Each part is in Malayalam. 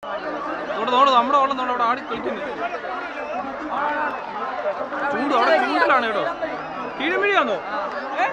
നോട് നോട് നമ്മുടെ വെള്ളം നോട് അവിടെ ആടി കളിക്കുന്നു ചൂട് അവിടെ ചൂടിലാണ് കേട്ടോ കീഴുമിഴിയാന്നോ ഏ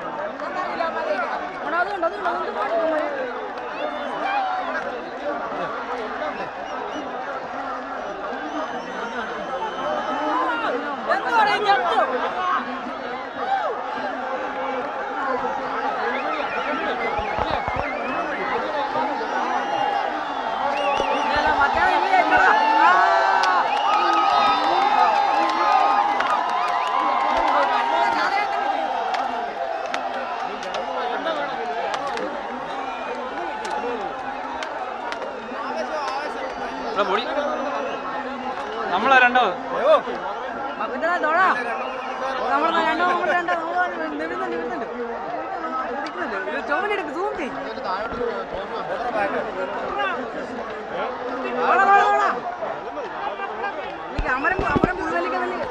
ഇവിടെ പൊടി നമ്മളെ രണ്ടാമത് ചോമനെടുക്ക് സൂം ചെയ്യും അമരം അമരം മുഴുവനിക്കുന്നല്ലേ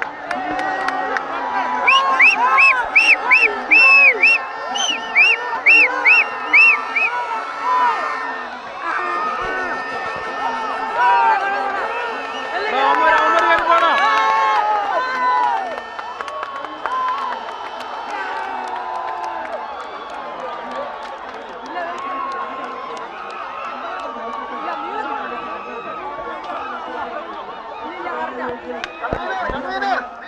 എടാ, അവന്മാര് അവന്മാര് കയറി പോണോ ഇല്ല, ഇല്ല, ഇല്ല, ഇല്ല, ഇല്ല, ഇല്ല, ഇല്ല, ഇല്ല, ഇല്ല, ഇല്ല, ഇല്ല, ഇല്ല, ഇല്ല, ഇല്ല, ഇല്ല,